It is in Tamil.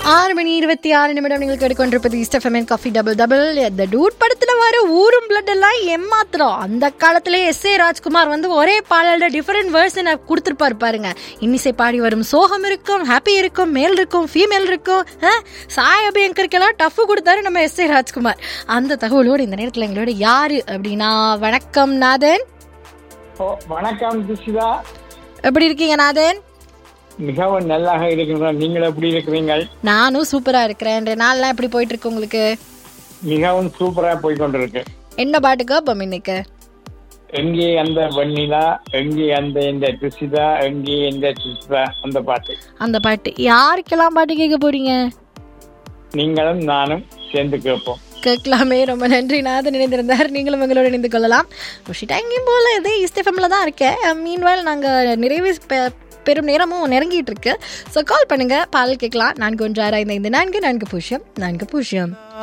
ஆறு மணி இருபத்தி ஆறு நிமிடம் நீங்கள் கேட்டுக்கொண்டிருப்பது இஸ்டஃபமென் காஃபி டபுள் டபுள் இந்த டூட் படத்துல வர ஊரும் பிளட் எல்லாம் ஏமாத்திரம் அந்த காலத்திலே எஸ் ஏ ராஜ்குமார் வந்து ஒரே பாடல டிஃபரெண்ட் வேர்ஷனை கொடுத்துருப்பாரு பாருங்க இன்னிசை பாடி வரும் சோகம் இருக்கும் ஹாப்பி இருக்கும் மேல் இருக்கும் ஃபீமேல் இருக்கும் அஹ், சாய் அபியங்கருக்கெல்லாம் டஃப் கொடுத்தாரு நம்ம எஸ் ஏ ராஜ்குமார் அந்த தகவலோடு இந்த நேரத்தில் எங்களோட யாரு அப்படின்னா வணக்கம் நாதன் ஓ, வணக்கம் துஷிதா எப்படி இருக்கீங்க நாதன் மிகவும் நல்லாக இருக்கின்றோம் நீங்கள் எப்படி இருக்கிறீர்கள் நானும் சூப்பரா இருக்கிறேன் இந்த நாள்லாம் எப்படி போயிட்டு இருக்கு உங்களுக்கு மிகவும் சூப்பரா போய் கொண்டிருக்கு என்ன பாட்டுக்கு அப்போ இன்னைக்கு எங்கே அந்த வெண்ணிலா எங்கே அந்த இந்த துஷிதா எங்கே இந்த துஷிதா அந்த பாட்டு அந்த பாட்டு யாருக்கெல்லாம் பாட்டு கேட்க போறீங்க நீங்களும் நானும் சேர்ந்து கேட்போம் கேட்கலாமே ரொம்ப நன்றி நாதன் இணைந்திருந்தார் நீங்களும் எங்களோட இணைந்து கொள்ளலாம் ருஷிட்டா எங்கேயும் போல இதே இஸ்டிஃபம்ல தான் இருக்கேன் மீன்வால் நாங்கள் நிறைவு பெ- பெரும் நேரமும் நெருங்கிட்டு இருக்கு ஸோ கால் பண்ணுங்க பால் கேட்கலாம் நான்கு ஒன்று ஆறு ஐந்து ஐந்து நான்கு நான்கு பூஜ்ஜியம் நான்கு பூஜ்ஜியம்